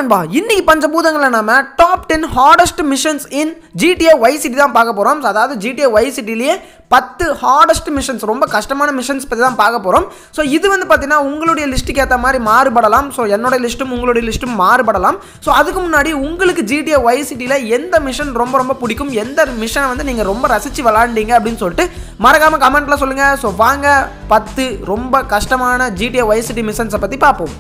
நண்பா இன்னைக்கு பஞ்சபூதங்களை நாம top ten hardest missions in GTA Vice City தான் பார்க்க போகிறோம் அதாவது ஜிடிஏ ஒய் சிட்டிலேயே பத்து ஹார்டஸ்ட் மிஷன்ஸ் ரொம்ப கஷ்டமான மிஷன்ஸ் பற்றி தான் பார்க்க போகிறோம் ஸோ இது வந்து பார்த்தீங்கன்னா உங்களுடைய லிஸ்ட்டுக்கு ஏற்ற மாதிரி மாறுபடலாம் ஸோ என்னோட லிஸ்ட்டும் உங்களுடைய லிஸ்ட்டும் மாறுபடலாம் ஸோ அதுக்கு முன்னாடி உங்களுக்கு ஜிடிஏ ஒய் சிட்டியில் எந்த மிஷன் ரொம்ப ரொம்ப பிடிக்கும் எந்த மிஷனை வந்து நீங்கள் ரொம்ப ரசித்து விளாண்டீங்க அப்படின்னு சொல்லிட்டு மறக்காமல் கமெண்ட்டில் சொல்லுங்கள் ஸோ வாங்க பத்து ரொம்ப கஷ்டமான ஜிடிஏ ஒய் சிட்டி மிஷன்ஸை பற்றி பார்ப்போம்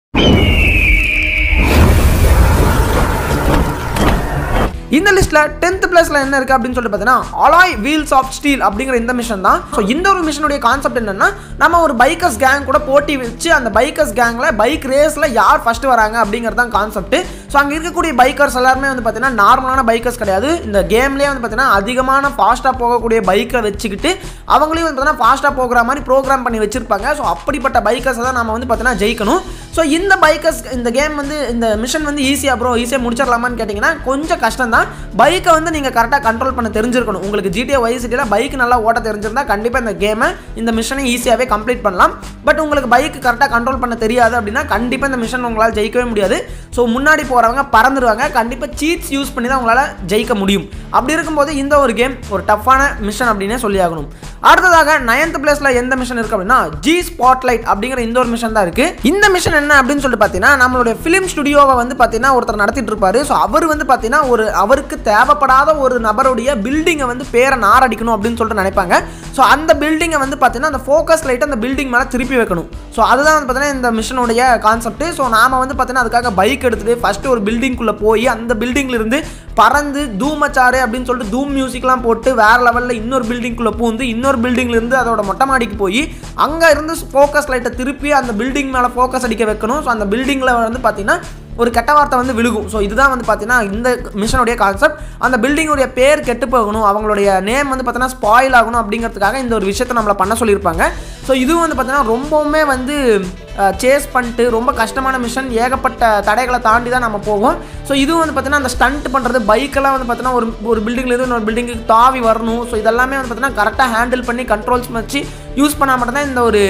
இந்த லிஸ்ட்ல டென்த் பிளேஸ்ல என்ன இருக்கு அப்படின்னு சொல்லிட்டு பார்த்தீங்கன்னா அலாய் வீல்ஸ் ஆஃப் ஸ்டீல் அப்படிங்கிற இந்த மிஷன் தான் ஸோ இந்த ஒரு மிஷனுடைய கான்செப்ட் என்னன்னா நம்ம ஒரு பைக்கர்ஸ் கேங் கூட போட்டி வச்சு அந்த பைக்கர்ஸ் கேங்ல பைக் ரேஸ்ல யார் ஃபர்ஸ்ட் வராங்க அப்படிங்கிறது தான் கான்செப்ட் ஸோ அங்கே இருக்கக்கூடிய பைக்கர்ஸ் எல்லாருமே வந்து பார்த்தீங்கன்னா நார்மலான பைக்கர்ஸ் கிடையாது இந்த கேம்லேயே வந்து பார்த்தீங்கன்னா அதிகமான ஃபாஸ்ட்டாக போகக்கூடிய பைக்கை வச்சுக்கிட்டு அவங்களையும் வந்து பார்த்தீங்கன்னா ஃபாஸ்ட்டாக போகிற மாதிரி ப்ரோக்ராம் பண்ணி வச்சிருப்பாங்க ஸோ அப்படிப்பட்ட பைக்கர்ஸை தான் நம்ம வந்து பார்த்தீங்கன்னா ஜெயிக்கணும் ஸோ இந்த பைக்கர்ஸ் இந்த கேம் வந்து இந்த மிஷன் வந்து ஈஸியாக ப்ரோ ஈஸியாக முடிச்சிடலாமான்னு கேட்டிங்கன்னா கொஞ்சம் கஷ்டம் தான் பைக்கை வந்து நீங்கள் கரெக்டாக கண்ட்ரோல் பண்ண தெரிஞ்சிருக்கணும் உங்களுக்கு ஜிடிஏ ஒய் சிட்டியில் பைக் நல்லா ஓட்ட தெரிஞ்சிருந்தா கண்டிப்பாக இந்த கேமை இந்த மிஷனை ஈஸியாகவே கம்ப்ளீட் பண்ணலாம் பட் உங்களுக்கு பைக் கரெக்டாக கண்ட்ரோல் பண்ண தெரியாது அப்படின்னா கண்டிப்பாக இந்த மிஷன் உங்களால் ஜெயிக்கவே முடியாது ஸோ முன்னாடி போகிறவங்க பறந்துடுவாங்க கண்டிப்பாக சீட்ஸ் யூஸ் பண்ணி தான் உங்களால் ஜெயிக்க முடியும் அப்படி இருக்கும்போது இந்த ஒரு கேம் ஒரு டஃப்பான மிஷன் அப்படின்னே சொல்லி ஆகணும் அடுத்ததாக நைன்த் பிளேஸ்ல எந்த மிஷன் இருக்கு அப்படின்னா ஜி ஸ்பாட்லைட் அப்படிங்கிற இந்த ஒரு மிஷன் தான் இருக்கு இந்த மிஷன் என்ன அப்படின்னு சொல்லிட்டு பார்த்தீங்கன்னா நம்மளுடைய ஃபிலிம் ஸ்டுடியோவை வந்து பார்த்தீங்கன்னா ஒருத்தர் நடத்திட்டு இருப்பாரு ஸோ அவர் வந்து பார்த்தீங்கன்னா ஒரு அவருக்கு தேவைப்படாத ஒரு நபருடைய பில்டிங்கை வந்து பேரை நாரடிக்கணும் அப்படின்னு சொல்லிட்டு நினைப்பாங்க ஸோ அந்த பில்டிங்கை வந்து பார்த்தீங்கன்னா அந்த ஃபோக்கஸ் லைட்டை அந்த பில்டிங் மேலே திருப்பி வைக்கணும் ஸோ அதுதான் வந்து பார்த்தீங்கன்னா இந்த மிஷனுடைய கான்செப்ட் ஸோ நாம வந்து பார்த்தீங்கன்னா அதுக்காக பைக் எடுத்துட்டு ஃபர்ஸ்ட் ஒரு பில்டிங்குள்ளே போய் அந்த பில்டிங்ல இருந்து பறந்து தூமச்சாரு அப்படின்னு சொல்லிட்டு தூம் மியூசிக்லாம் போட்டு வேற லெவலில் இன்னொரு பில்டிங்குள்ளே பூந்து இன்னொரு பில்டிங்ல இருந்து அதோட மொட்டை மாடிக்கு போய் அங்கே இருந்து ஃபோக்கஸ் லைட்டை திருப்பி அந்த பில்டிங் மேலே ஃபோக்கஸ் அடிக்க வைக்கணும் ஸோ அந்த பில்டிங்கில் வந்து பார்த்தீங்கன்னா ஒரு கெட்ட வார்த்தை வந்து விழுகும் ஸோ இதுதான் வந்து பார்த்தீங்கன்னா இந்த மிஷனுடைய கான்செப்ட் அந்த பில்டிங்குடைய பேர் கெட்டு போகணும் அவங்களுடைய நேம் வந்து பார்த்தீங்கன்னா ஸ்பாயில் ஆகணும் அப்படிங்கிறதுக்காக இந்த ஒரு விஷயத்தை நம்மளை பண்ண சொல்லியிருப்பாங்க ஸோ இதுவும் வந்து பார்த்தீங்கன்னா ரொம்பவுமே வந்து சேஸ் பண்ணிட்டு ரொம்ப கஷ்டமான மிஷன் ஏகப்பட்ட தடைகளை தாண்டி தான் நம்ம போவோம் ஸோ இதுவும் வந்து பார்த்தீங்கன்னா அந்த ஸ்டண்ட் பண்ணுறது பைக்கெல்லாம் வந்து பார்த்தீங்கன்னா ஒரு ஒரு பில்டிங்லேருந்து இன்னொரு பில்டிங்குக்கு தாவி வரணும் ஸோ இதெல்லாமே வந்து பார்த்தீங்கன்னா கரெக்டாக ஹேண்டில் பண்ணி கண்ட்ரோல்ஸ் வச்சு யூஸ் பண்ணால் மட்டும்தான் இந்த ஒரு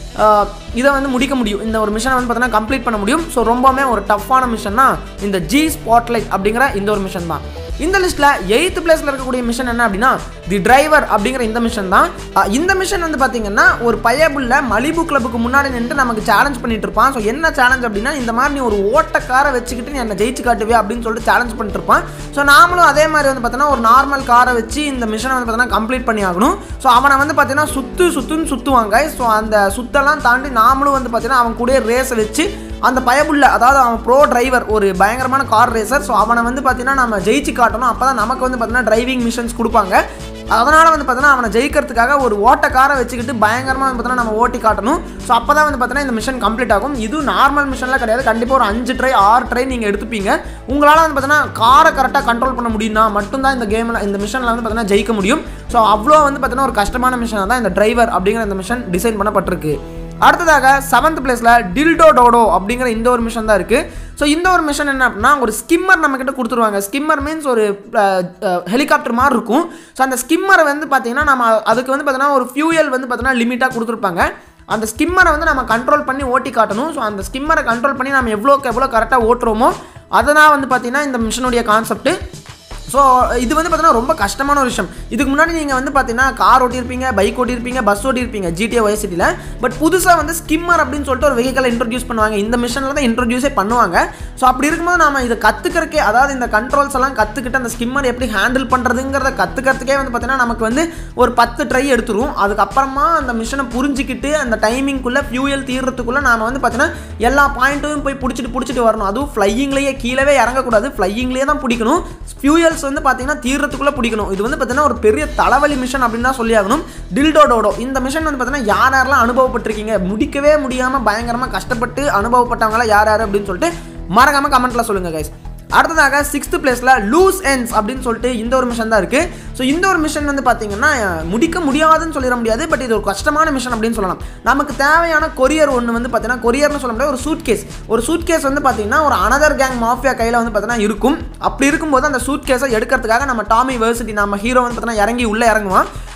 இதை வந்து முடிக்க முடியும் இந்த ஒரு மிஷனை வந்து பார்த்தீங்கன்னா கம்ப்ளீட் பண்ண முடியும் ஸோ ரொம்பவுமே ஒரு டஃப்பான மிஷன்னா இந்த ஜி ஸ்பாட்லைட் அப்படிங்கிற இந்த ஒரு மிஷன் தான் இந்த லிஸ்ட்டில் எயித்து பிளேஸில் இருக்கக்கூடிய மிஷன் என்ன அப்படின்னா தி டிரைவர் அப்படிங்கிற இந்த மிஷன் தான் அஹ் இந்த மிஷன் வந்து பார்த்தீங்கன்னா ஒரு பையபுள்ள மலிபு கிளப்புக்கு முன்னாடி நின்று நமக்கு சேலஞ்ச் பண்ணிட்டு இருப்பான் ஸோ என்ன சேலஞ்ச் அப்படின்னா இந்த மாதிரி நீ ஒரு ஓட்டக்காரை வச்சுக்கிட்டு நீ என்னை ஜெயிச்சு காட்டுவே அப்படின்னு சொல்லிட்டு சேலஞ்ச் பண்ணிட்டு இருப்பான் ஸோ நாமளும் அதே மாதிரி வந்து பார்த்தீங்கன்னா ஒரு நார்மல் காரை வச்சு இந்த மிஷனை வந்து பார்த்தீங்கன்னா கம்ப்ளீட் பண்ணி ஆகணும் ஸோ அவனை வந்து பார்த்தீங்கன்னா சுத்து சுத்துன்னு சுற்றுவாங்க ஸோ அந்த சுத்தெல்லாம் தாண்டி நாமளும் வந்து பார்த்தீங்கன்னா அவன் கூட ரேஸை வச்சு அந்த பயபுள்ள அதாவது அவன் ப்ரோ டிரைவர் ஒரு பயங்கரமான கார் ரேசர் ஸோ அவனை வந்து பார்த்தீங்கன்னா நம்ம ஜெயிச்சு காட்டணும் அப்போ தான் நமக்கு வந்து பார்த்தீங்கன்னா டிரைவிங் மிஷன்ஸ் கொடுப்பாங்க அதனால் வந்து பார்த்தீங்கன்னா அவனை ஜெயிக்கிறதுக்காக ஒரு ஓட்ட காரை வச்சுக்கிட்டு பயங்கரமாக வந்து பார்த்தீங்கன்னா நம்ம ஓட்டி காட்டணும் ஸோ அப்போ தான் வந்து பார்த்தீங்கன்னா இந்த மிஷன் கம்ப்ளீட் ஆகும் இது நார்மல் மிஷன்லாம் கிடையாது கண்டிப்பாக ஒரு அஞ்சு ட்ரை ஆறு ட்ரை நீங்கள் எடுத்துப்பீங்க உங்களால் வந்து பார்த்தீங்கன்னா காரை கரெக்டாக கண்ட்ரோல் பண்ண முடியும்னா மட்டும்தான் இந்த கேமில் இந்த மிஷனில் வந்து பார்த்தீங்கன்னா ஜெயிக்க முடியும் ஸோ அவ்வளோ வந்து பார்த்தீங்கன்னா ஒரு கஷ்டமான மிஷனாக தான் இந்த டிரைவர் அப்படிங்கிற இந்த மிஷன் டிசைன் பண்ணப்பட்டிருக்கு அடுத்ததாக செவன்த் பிளேஸில் டில்டோ டோடோ அப்படிங்கிற இந்த ஒரு மிஷன் தான் இருக்குது ஸோ இந்த ஒரு மிஷன் என்ன அப்படின்னா ஒரு ஸ்கிம்மர் நம்மக்கிட்ட கொடுத்துருவாங்க ஸ்கிம்மர் மீன்ஸ் ஒரு ஹெலிகாப்டர் மாதிரி இருக்கும் ஸோ அந்த ஸ்கிம்மரை வந்து பார்த்தீங்கன்னா நம்ம அதுக்கு வந்து பார்த்தீங்கன்னா ஒரு ஃபியூயல் வந்து பார்த்தீங்கன்னா லிமிட்டாக கொடுத்துருப்பாங்க அந்த ஸ்கிம்மரை வந்து நம்ம கண்ட்ரோல் பண்ணி ஓட்டி காட்டணும் ஸோ அந்த ஸ்கிம்மரை கண்ட்ரோல் பண்ணி நம்ம எவ்வளோக்கு எவ்வளோ கரெக்டாக ஓட்டுறோமோ அதனால் வந்து பார்த்தீங்கன்னா இந்த மிஷனுடைய கான்செப்ட் ஸோ இது வந்து பார்த்தீங்கன்னா ரொம்ப கஷ்டமான ஒரு விஷயம் இதுக்கு முன்னாடி நீங்கள் வந்து பார்த்தீங்கன்னா கார் ஓட்டியிருப்பீங்க பைக் ஓட்டியிருப்பீங்க பஸ் ஓட்டியிருப்பீங்க ஜிடிஏ ஒய் சிட்டியில் பட் புதுசாக வந்து ஸ்கிம்மர் அப்படின்னு சொல்லிட்டு ஒரு வெஹிக்கலை இன்ட்ரடியூஸ் பண்ணுவாங்க இந்த மிஷனில் தான் இன்ட்ரடியூஸே பண்ணுவாங்க ஸோ அப்படி இருக்கும்போது நம்ம இதை கற்றுக்கிறக்கே அதாவது இந்த கண்ட்ரோல்ஸ் எல்லாம் கற்றுக்கிட்டு அந்த ஸ்கிம்மர் எப்படி ஹேண்டில் பண்ணுறதுங்கிறத கற்றுக்கிறதுக்கே வந்து பார்த்தீங்கன்னா நமக்கு வந்து ஒரு பத்து ட்ரை எடுத்துரும் அதுக்கப்புறமா அந்த மிஷனை புரிஞ்சிக்கிட்டு அந்த டைமிங்குள்ளே ஃபியூயல் தீர்றதுக்குள்ளே நாம் வந்து பார்த்தீங்கன்னா எல்லா பாயிண்ட்டும் போய் பிடிச்சிட்டு பிடிச்சிட்டு வரணும் அதுவும் ஃப்ளையிங்லேயே கீழவே இறங்கக்கூடாது ஃப்ளையிங்லேயே தான் பிடிக்கணும் ஃபியூயல்ஸ் வந்து பார்த்தீங்கன்னா தீர்றதுக்குள்ளே பிடிக்கணும் இது வந்து பார்த்தீங்கன்னா ஒரு பெரிய தலைவலி மிஷன் அப்படின்னு தான் சொல்லி ஆகணும் டில்டோ டோடோ இந்த மிஷன் வந்து பார்த்தீங்கன்னா யார் யாரெல்லாம் அனுபவப்பட்டிருக்கீங்க முடிக்கவே முடியாமல் பயங்கரமாக கஷ்டப்பட்டு அனுபவப்பட்டவங்களாம் யார் யார் அப்படின்னு சொல்லிட்டு மறக்காமல் கமெண்ட்டில் சொல்லுங்கள் கைஸ் அடுத்ததாக சிக்ஸ்த் பிளேஸில் லூஸ் எண்ட்ஸ் அப்படின்னு சொல்லிட்டு இந்த ஒரு மிஷன் தான் இருக்குது ஸோ இந்த ஒரு மிஷன் வந்து பார்த்தீங்கன்னா முடிக்க முடியாதுன்னு சொல்லிட முடியாது பட் இது ஒரு கஷ்டமான மிஷன் அப்படின்னு சொல்லலாம் நமக்கு தேவையான கொரியர் ஒன்று வந்து பார்த்தீங்கன்னா கொரியர்னு சொல்ல முடியாது ஒரு சூட் கேஸ் ஒரு சூட் கேஸ் வந்து பார்த்தீங்கன்னா ஒரு அனதர் கேங் மாஃபியா கையில் வந்து பார்த்தீங்கன்னா இருக்கும் அப்படி இருக்கும்போது அந்த சூட் கேஸை எடுக்கிறதுக்காக நம்ம டாமி வேர்சிட்டி நம்ம ஹீரோ வந்து பார்த்தீங்கன்னா இறங்கி உள்ளே இறங்குவான்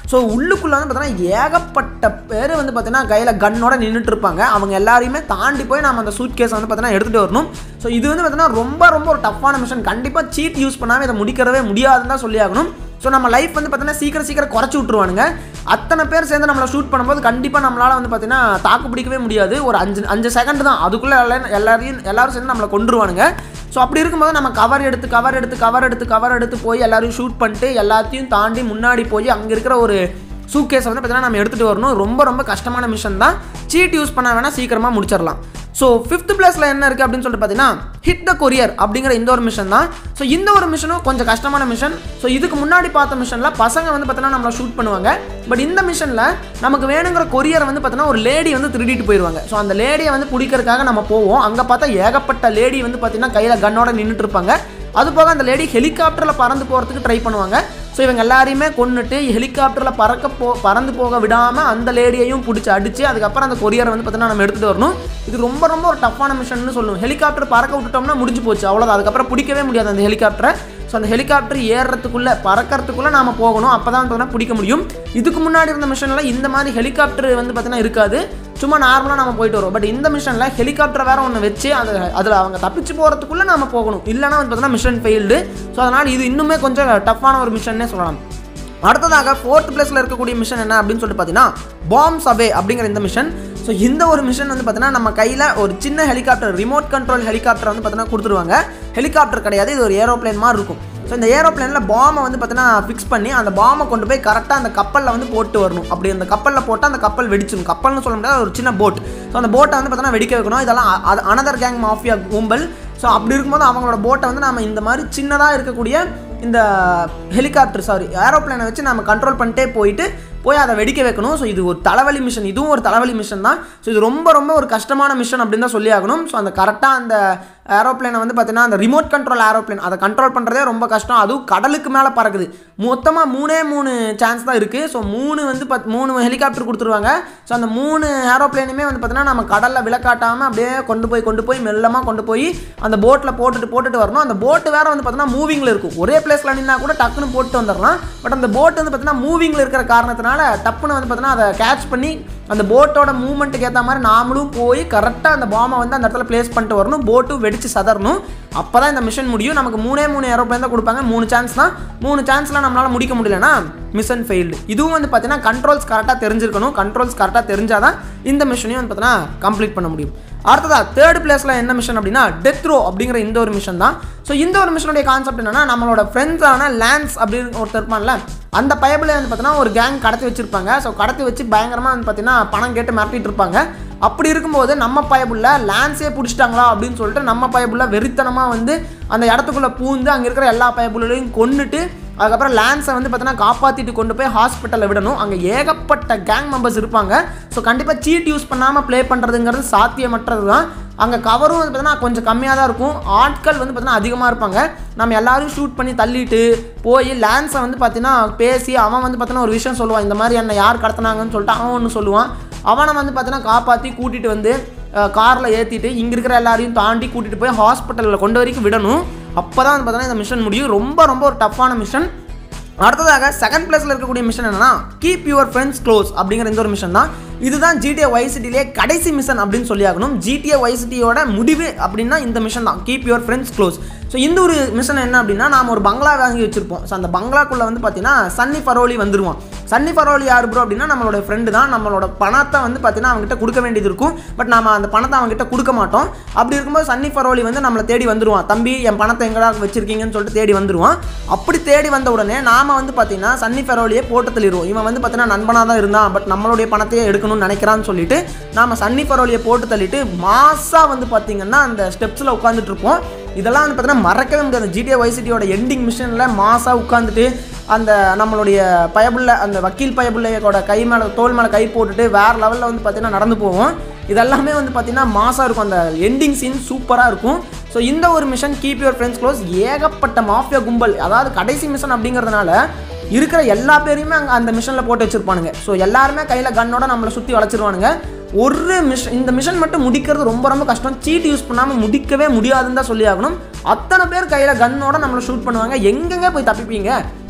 ஸோ உள்ளுக்குள்ளே வந்து பார்த்தீங்கன்னா ஏகப்பட்ட பேர் வந்து பார்த்தீங்கன்னா கையில் கன்னோட நின்றுட்டு இருப்பாங்க அவங்க எல்லாரையுமே தாண்டி போய் நம்ம அந்த சூட் கேஸை வந்து பார்த்தீங்கன்னா எடுத்துகிட்டு வரணும் ஸோ இது வந்து பார்த்தீங்கன்னா ரொம்ப ரொம்ப ஒரு டஃப்பான மிஷன் கண்டிப்பாக சீட் யூஸ் பண்ணாமல் இதை முடிக்கிறவே முடியாதுன்னு தான் சொல்லி ஆகணும் ஸோ நம்ம லைஃப் வந்து பார்த்தீங்கன்னா சீக்கிரம் சீக்கிரம் குறைச்சி விட்ருவானுங்க அத்தனை பேர் சேர்ந்து நம்மளை ஷூட் பண்ணும்போது கண்டிப்பாக நம்மளால் வந்து பார்த்தீங்கன்னா தாக்கு பிடிக்கவே முடியாது ஒரு அஞ்சு அஞ்சு செகண்ட் தான் அதுக்குள்ளே எல்லாரும் எல்லாரையும் எல்லாரும் சேர்ந்து நம்மளை கொண்டுருவானுங்க ஸோ அப்படி இருக்கும்போது நம்ம கவர் எடுத்து கவர் எடுத்து கவர் எடுத்து கவர் எடுத்து போய் எல்லாரையும் ஷூட் பண்ணிட்டு எல்லாத்தையும் தாண்டி முன்னாடி போய் அங்கே இருக்கிற ஒரு சூக்கேஸை வந்து பார்த்தீங்கன்னா நம்ம எடுத்துகிட்டு வரணும் ரொம்ப ரொம்ப கஷ்டமான மிஷன் தான் சீட் யூஸ் பண்ண வேணால் சீக்கிரமாக முடிச்சிடலாம் ஸோ ஃபிஃப்த் பிளேஸில் என்ன இருக்குது அப்படின்னு சொல்லிட்டு பார்த்தீங்கன்னா ஹிட் த கொரியர் அப்படிங்கிற இந்த ஒரு மிஷன் தான் ஸோ இந்த ஒரு மிஷனும் கொஞ்சம் கஷ்டமான மிஷன் ஸோ இதுக்கு முன்னாடி பார்த்த மிஷனில் பசங்க வந்து பார்த்தீங்கன்னா நம்மளை ஷூட் பண்ணுவாங்க பட் இந்த மிஷனில் நமக்கு வேணுங்கிற கொரியரை வந்து பார்த்தீங்கன்னா ஒரு லேடி வந்து திருடிட்டு போயிடுவாங்க ஸோ அந்த லேடியை வந்து பிடிக்கிறதுக்காக நம்ம போவோம் அங்கே பார்த்தா ஏகப்பட்ட லேடி வந்து பார்த்தீங்கன்னா கையில் கன்னோட நின்றுட்டு இருப்பாங்க அது போக அந்த லேடி ஹெலிகாப்டரில் பறந்து போகிறதுக்கு ட்ரை பண்ணுவாங்க ஸோ இவங்க எல்லாரையுமே கொன்னுட்டு ஹெலிகாப்டரில் பறக்க போ பறந்து போக விடாமல் அந்த லேடியையும் பிடிச்சி அடித்து அதுக்கப்புறம் அந்த கொரியரை வந்து பார்த்தீங்கன்னா நம்ம எடுத்துகிட்டு வரணும் இது ரொம்ப ரொம்ப ஒரு டஃப்பான மிஷன் சொல்லுவோம் ஹெலிகாப்டர் பறக்க விட்டுட்டோம்னா முடிஞ்சு போச்சு அவ்வளோதான் அதுக்கப்புறம் பிடிக்கவே முடியாது அந்த ஹெலிகாப்டரை ஸோ அந்த ஹெலிகாப்டர் ஏறுறதுக்குள்ளே பறக்கிறதுக்குள்ளே நாம போகணும் அப்போ தான் பார்த்தீங்கன்னா பிடிக்க முடியும் இதுக்கு முன்னாடி இருந்த மிஷனில் இந்த மாதிரி ஹெலிகாப்டர் வந்து பார்த்தீங்கன்னா இருக்காது சும்மா நார்மலாக நம்ம போயிட்டு வரோம் பட் இந்த மிஷனில் ஹெலிகாப்டர் வேற ஒன்று வச்சு அது அதில் அவங்க தப்பிச்சு போகிறதுக்குள்ளே நம்ம போகணும் இல்லைனா வந்து பார்த்தீங்கன்னா மிஷன் ஃபெயில்டு ஸோ அதனால் இது இன்னுமே கொஞ்சம் டஃப்பான ஒரு மிஷன்னே சொல்லலாம் அடுத்ததாக ஃபோர்த் பிளேஸில் இருக்கக்கூடிய மிஷன் என்ன அப்படின்னு சொல்லிட்டு பார்த்தீங்கன்னா பாம்ஸ் அவே அப்படிங்கிற இந்த மிஷன் ஸோ இந்த ஒரு மிஷன் வந்து பார்த்தீங்கன்னா நம்ம கையில் ஒரு சின்ன ஹெலிகாப்டர் ரிமோட் கண்ட்ரோல் ஹெலிகாப்டர் வந்து பார்த்தீங்கன்னா கொடுத்துருவாங்க ஹெலிகாப்டர் கிடையாது இது ஒரு ஏரோப்ளேன் மாதிரி இருக்கும் ஸோ இந்த ஏரோப்ளேனில் பாமை வந்து பார்த்தீங்கன்னா ஃபிக்ஸ் பண்ணி அந்த பாமை கொண்டு போய் கரெக்டாக அந்த கப்பலில் வந்து போட்டு வரணும் அப்படி அந்த கப்பலில் போட்டால் அந்த கப்பல் வெடிச்சிடும் கப்பல்னு சொல்ல முடியாது ஒரு சின்ன போட் ஸோ அந்த போட்டை வந்து பார்த்தீங்கன்னா வெடிக்க வைக்கணும் இதெல்லாம் அது அனதர் கேங் மாஃபியா கும்பல் ஸோ அப்படி இருக்கும்போது அவங்களோட போட்டை வந்து நம்ம இந்த மாதிரி சின்னதாக இருக்கக்கூடிய இந்த ஹெலிகாப்டர் சாரி ஏரோப்ளேனை வச்சு நம்ம கண்ட்ரோல் பண்ணிட்டே போயிட்டு போய் அதை வெடிக்க வைக்கணும் ஸோ இது ஒரு தலைவலி மிஷன் இதுவும் ஒரு தலைவலி மிஷன் தான் ஸோ இது ரொம்ப ரொம்ப ஒரு கஷ்டமான மிஷன் அப்படின்னு தான் சொல்லி ஆகணும் ஸோ அந்த கரெக்டாக அந்த ஏரோப்ளேனை வந்து பார்த்தீங்கன்னா அந்த ரிமோட் கண்ட்ரோல் ஏரோப்ளேன் அதை கண்ட்ரோல் பண்ணுறதே ரொம்ப கஷ்டம் அதுவும் கடலுக்கு மேலே பறக்குது மொத்தமாக மூணே மூணு சான்ஸ் தான் இருக்குது ஸோ மூணு வந்து பத் மூணு ஹெலிகாப்டர் கொடுத்துருவாங்க ஸோ அந்த மூணு ஏரோப்ளேனுமே வந்து பார்த்தீங்கன்னா நம்ம கடலில் விளக்காட்டாமல் அப்படியே கொண்டு போய் கொண்டு போய் மெல்லமாக கொண்டு போய் அந்த போட்டில் போட்டுட்டு போட்டுட்டு வரணும் அந்த போட்டு வேறு வந்து பார்த்தீங்கன்னா மூவிங்கில் இருக்கும் ஒரே பிளேஸில் நின்னா கூட டக்குன்னு போட்டு வந்துடலாம் பட் அந்த போட் வந்து பார்த்தீங்கன்னா மூவிங்கில் இருக்கிற காரணத்தினால டப்புன்னு வந்து பார்த்தீங்கன்னா அதை கேட்ச் பண்ணி அந்த போட்டோட மூவ்மெண்ட்டுக்கு ஏற்ற மாதிரி நாமளும் போய் கரெக்டாக அந்த பாமை வந்து அந்த இடத்துல பிளேஸ் பண்ணிட்டு வரணும் போட்டும் வெடிச்சு சதறணும் அப்போ தான் இந்த மிஷன் முடியும் நமக்கு மூணே மூணு ஏரோப்ளேன் தான் கொடுப்பாங்க மூணு சான்ஸ் தான் மூணு சான்ஸ்லாம் நம்மளால் முடிக்க முடியலன்னா மிஷன் ஃபெயில்டு இதுவும் வந்து பார்த்தீங்கன்னா கண்ட்ரோல்ஸ் கரெக்டாக தெரிஞ்சிருக்கணும் கண்ட்ரோல்ஸ் கரெக்டாக தெரிஞ்சால் தான் இந்த மிஷனையும் வந்து பார்த்தீங்கன்னா கம்ப்ளீட் பண்ண முடியும் அடுத்ததா தேர்ட் பிளேஸில் என்ன மிஷன் அப்படின்னா டெத் ரோ அப்படிங்கிற இந்த ஒரு மிஷன் தான் ஸோ இந்த ஒரு மிஷனுடைய கான்செப்ட் என்னன்னா நம்மளோட ஃப்ரெண்ட்ஸான லேன்ஸ் அப்படின்னு ஒருத்தர் இருப்பான்ல அந்த பயபில் வந்து பார்த்தீங்கன்னா ஒரு கேங் கடத்தி வச்சிருப்பாங்க ஸோ கடத்தி வச்சு பயங்கரமாக வந்து பார்த்தீங்கன்னா பணம் கேட்டு மிரட்டிட்டு இருப்பாங்க அப்படி இருக்கும்போது நம்ம பயபுள்ள லேன்ஸே பிடிச்சிட்டாங்களா அப்படின்னு சொல்லிட்டு நம்ம பயபுள்ள வெறித்தனமாக வந்து அந்த இடத்துக்குள்ளே பூந்து அங்கே இருக்கிற எல்லா பயபுள்ளையும் கொன்னுட்டு அதுக்கப்புறம் லேன்ஸை வந்து பார்த்தீங்கன்னா காப்பாற்றிட்டு கொண்டு போய் ஹாஸ்பிட்டலில் விடணும் அங்கே ஏகப்பட்ட கேங் மெம்பர்ஸ் இருப்பாங்க ஸோ கண்டிப்பாக சீட் யூஸ் பண்ணாமல் ப்ளே பண்ணுறதுங்கிறது சாத்தியமற்றது தான் அங்கே கவரும் வந்து பார்த்தீங்கன்னா கொஞ்சம் கம்மியாக தான் இருக்கும் ஆட்கள் வந்து பார்த்தீங்கன்னா அதிகமாக இருப்பாங்க நம்ம எல்லாரும் ஷூட் பண்ணி தள்ளிட்டு போய் லேன்ஸை வந்து பார்த்தீங்கன்னா பேசி அவன் வந்து பார்த்தீங்கன்னா ஒரு விஷயம் சொல்லுவான் இந்த மாதிரி என்னை யார் கடத்தினாங்கன்னு சொல்லிட்டு அவன் ஒன்று சொல்லுவான் அவனை வந்து பார்த்தீங்கன்னா காப்பாற்றி கூட்டிகிட்டு வந்து காரில் ஏற்றிட்டு இங்கே இருக்கிற எல்லாரையும் தாண்டி கூட்டிகிட்டு போய் ஹாஸ்பிட்டலில் கொண்டு வரைக்கும் விடணும் அப்போ தான் வந்து பார்த்தீங்கன்னா இந்த மிஷன் முடியும் ரொம்ப ரொம்ப ஒரு டஃப்பான மிஷன் அடுத்ததாக செகண்ட் பிளேஸில் இருக்கக்கூடிய மிஷன் என்னன்னா கீப் யுவர் ஃப்ரெண்ட்ஸ் க்ளோஸ் அப்படிங்கிற இந்த ஒரு மிஷன் தான் இதுதான் ஜிடிஏ வைசிட்டிலே கடைசி மிஷன் அப்படின்னு சொல்லி ஆகணும் ஜிடிஏ வைசிட்டியோட முடிவு அப்படின்னா இந்த மிஷன் தான் keep your friends close so இந்த ஒரு மிஷன் என்ன அப்படின்னா நாம் ஒரு பங்களா வாங்கி வச்சிருப்போம் ஸோ அந்த பங்களாக்குள்ளே வந்து பார்த்தீங்கன்னா சன்னி ஃபரோலி வந்துருவான் சன்னி ஃபரோலி யார் ப்ரோ அப்படின்னா நம்மளோட ஃப்ரெண்டு தான் நம்மளோட பணத்தை வந்து பார்த்தீங்கன்னா அவங்ககிட்ட கொடுக்க வேண்டியது இருக்கும் பட் நம்ம அந்த பணத்தை அவங்ககிட்ட கொடுக்க மாட்டோம் அப்படி இருக்கும்போது சன்னி ஃபரோலி வந்து நம்மளை தேடி வந்துருவான் தம்பி என் பணத்தை எங்கடா வச்சிருக்கீங்கன்னு சொல்லிட்டு தேடி வந்துருவான் அப்படி தேடி வந்த உடனே நாம வந்து பார்த்தீங்கன்னா சன்னி ஃபரோலியை போட்டு தள்ளிடுவோம் இவன் வந்து பார்த்தீங்கன்னா நண்பனாக தான் இருந்தான் பட் நம்மளுடைய பணத்தையே எடுக்கணும்னு நினைக்கிறான்னு சொல்லிட்டு நாம சன்னி ஃபரோலியை போட்டு தள்ளிட்டு மாசா வந்து பார்த்தீங்கன்னா அந்த ஸ்டெப்ஸில் உட்காந்துட்டு இருப்போம் இதெல்லாம் வந்து பார்த்தீங்கன்னா மறக்கவே முடியாது ஜிடிஏ வைசிட்டியோட எண்டிங் மிஷனில் மாசா உட்காந்துட்டு அந்த நம்மளுடைய பயபுள்ள அந்த வக்கீல் பயபுள்ளையோட கை மேலே தோல் மேலே கை போட்டுட்டு வேற லெவலில் வந்து பார்த்தீங்கன்னா நடந்து போவோம் இதெல்லாமே வந்து பார்த்தீங்கன்னா மாசாக இருக்கும் அந்த எண்டிங் சீன் சூப்பராக இருக்கும் ஸோ இந்த ஒரு mission keep your friends close ஏகப்பட்ட மாஃபியா கும்பல் அதாவது கடைசி மிஷன் அப்படிங்கிறதுனால இருக்கிற எல்லா பேரையுமே அங்கே அந்த மிஷனில் போட்டு வச்சிருப்பானுங்க ஸோ எல்லாருமே கையில் கன்னோட நம்மளை சுற்றி வளைச்சிருவானுங்க ஒரு மிஷன் இந்த மிஷன் மட்டும் முடிக்கிறது ரொம்ப ரொம்ப கஷ்டம் சீட் யூஸ் பண்ணாமல் முடிக்கவே முடியாதுன்னு தான் சொல்லி ஆகணும் அத்தனை பேர் கையில் கன்னோட நம்மளை ஷூட் பண்ணுவாங்க எங்கெங்க போய் தப்பிப்பீங்க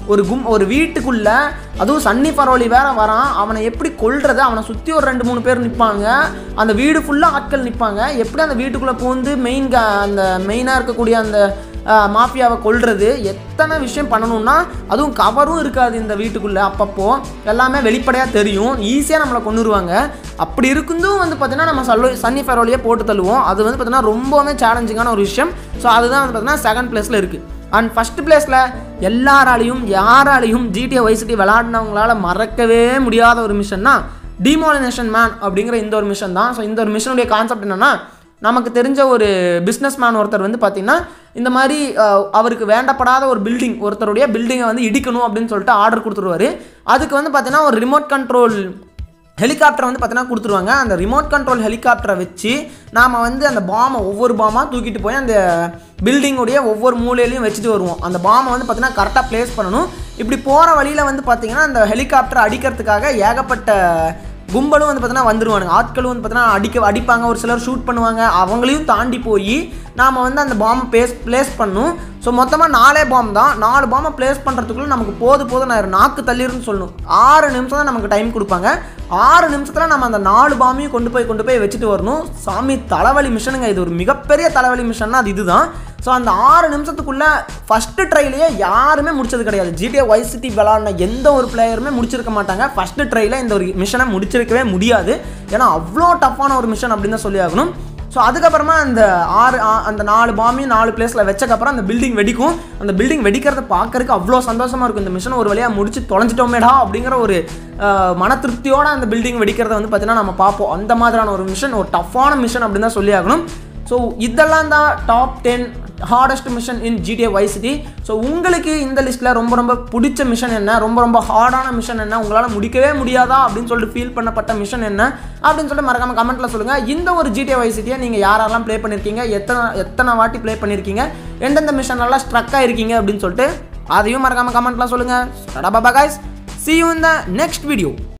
ஒரு கும் ஒரு வீட்டுக்குள்ள அதுவும் சன்னி பரவலி வேற வரான் அவனை எப்படி கொல்றது அவனை சுற்றி ஒரு ரெண்டு மூணு பேர் நிற்பாங்க அந்த வீடு ஃபுல்லாக ஆட்கள் நிற்பாங்க எப்படி அந்த வீட்டுக்குள்ளே பூந்து மெயின் அந்த மெயினாக இருக்கக்கூடிய அந்த மாஃபியாவை கொல்றது எத்தனை விஷயம் பண்ணணும்னா அதுவும் கவரும் இருக்காது இந்த வீட்டுக்குள்ளே அப்பப்போ எல்லாமே வெளிப்படையாக தெரியும் ஈஸியாக நம்மளை கொண்டுருவாங்க அப்படி இருந்தும் வந்து பார்த்தீங்கன்னா நம்ம சல்லோ சன்னி ஃபெரோலியே போட்டு தள்ளுவோம் அது வந்து பார்த்தீங்கன்னா ரொம்பவுமே சேலஞ்சிங்கான ஒரு விஷயம் ஸோ அதுதான் வந்து பார்த்தீங்கன்னா செகண்ட் பிளேஸில் இருக்குது அண்ட் ஃபஸ்ட் பிளேஸில் எல்லாராலையும் யாராலையும் ஜிடிஏ வைசிட்டி விளாடினவங்களால மறக்கவே முடியாத ஒரு மிஷன்னா டிமாலினேஷன் மேன் அப்படிங்கிற இந்த ஒரு மிஷன் தான் ஸோ இந்த ஒரு மிஷனுடைய கான்செப்ட் என்னென்னா நமக்கு தெரிஞ்ச ஒரு பிஸ்னஸ் மேன் ஒருத்தர் வந்து பார்த்திங்கன்னா இந்த மாதிரி அஹ், அவருக்கு வேண்டப்படாத ஒரு பில்டிங் ஒருத்தருடைய பில்டிங்கை வந்து இடிக்கணும் அப்படின்னு சொல்லிட்டு ஆர்டர் கொடுத்துருவாரு அதுக்கு வந்து பார்த்தீங்கன்னா ஒரு ரிமோட் கண்ட்ரோல் ஹெலிகாப்டர் வந்து பார்த்தீங்கன்னா கொடுத்துருவாங்க அந்த ரிமோட் கண்ட்ரோல் ஹெலிகாப்டரை வச்சு நாம் வந்து அந்த பாமை ஒவ்வொரு பாமாக தூக்கிட்டு போய் அந்த பில்டிங்குடைய ஒவ்வொரு மூலையிலையும் வச்சுட்டு வருவோம் அந்த பாமை வந்து பார்த்தீங்கன்னா கரெக்டாக ப்ளேஸ் பண்ணணும் இப்படி போகிற வழியில் வந்து பார்த்தீங்கன்னா அந்த ஹெலிகாப்டர் அடிக்கிறதுக்காக ஏகப்பட்ட கும்பலும் வந்து பார்த்தீங்கன்னா வந்துருவானுங்க ஆட்களும் வந்து பார்த்தீங்கன்னா அடிக்க அடிப்பாங்க ஒரு சிலர் ஷூட் பண்ணுவாங்க அவங்களையும் தாண்டி போய் நாம் வந்து அந்த பாம்பை பேஸ் ப்ளேஸ் பண்ணும் ஸோ மொத்தமாக நாலே பாம் தான் நாலு பாம்பை ப்ளேஸ் பண்ணுறதுக்குள்ள நமக்கு போது போதும் நான் நாக்கு தள்ளிருன்னு சொல்லணும் ஆறு நிமிஷம் தான் நமக்கு டைம் கொடுப்பாங்க ஆறு நிமிஷத்தில் நம்ம அந்த நாலு பாம்பையும் கொண்டு போய் கொண்டு போய் வச்சுட்டு வரணும் சாமி தலைவலி மிஷனுங்க இது ஒரு மிகப்பெரிய தலைவலி மிஷன்னா அது இதுதான் ஸோ அந்த ஆறு நிமிஷத்துக்குள்ள ஃபஸ்ட்டு ட்ரைலையே யாருமே முடிச்சது கிடையாது ஜிடிஏ ஒய் சிட்டி விளாடின எந்த ஒரு பிளேயருமே முடிச்சிருக்க மாட்டாங்க ஃபஸ்ட்டு ட்ரையில் இந்த ஒரு மிஷனை முடிச்சிருக்கவே முடியாது ஏன்னா அவ்வளோ டஃப்பான ஒரு மிஷன் அப்படின்னு தான் சொல்லி ஆகணும் ஸோ அதுக்கப்புறமா அந்த ஆறு ஆ- அந்த நாலு பாம்பையும் நாலு பிளேஸில் வச்சக்கப்புறம் அந்த பில்டிங் வெடிக்கும் அந்த பில்டிங் வெடிக்கிறத பார்க்கறதுக்கு அவ்வளோ சந்தோஷமாக இருக்கும் இந்த மிஷன் ஒரு வழியாக முடிச்சு தொலைஞ்சிட்டோமேடா அப்படிங்கிற ஒரு ஆஹ், மன திருப்தியோட அந்த பில்டிங் வெடிக்கிறத வந்து பார்த்தீங்கன்னா நம்ம பார்ப்போம் அந்த மாதிரியான ஒரு மிஷன் ஒரு டஃப்பான மிஷன் அப்படின்னு தான் சொல்லி ஆகணும் ஸோ இதெல்லாம் தான் top ten hardest mission in GTA Vice City so உங்களுக்கு இந்த லிஸ்ட்டில் ரொம்ப ரொம்ப பிடிச்ச மிஷன் என்ன ரொம்ப ரொம்ப ஹார்டான மிஷன் என்ன உங்களால் முடிக்கவே முடியாதா அப்படின்னு சொல்லிட்டு ஃபீல் பண்ணப்பட்ட மிஷன் என்ன அப்படின்னு சொல்லிட்டு மறக்காம கமெண்ட்டில் சொல்லுங்கள் இந்த ஒரு ஜிடிஏ வை சிட்டியை நீங்கள் யாரெல்லாம் ப்ளே பண்ணியிருக்கீங்க எத்தனை எத்தனை வாட்டி ப்ளே பண்ணியிருக்கீங்க எந்தெந்த மிஷன்லாம் ஸ்ட்ரக் ஆயிருக்கீங்க அப்படின்னு சொல்லிட்டு அதையும் மறக்காம கமெண்ட்லாம் சொல்லுங்கள் Baba guys see you in the next video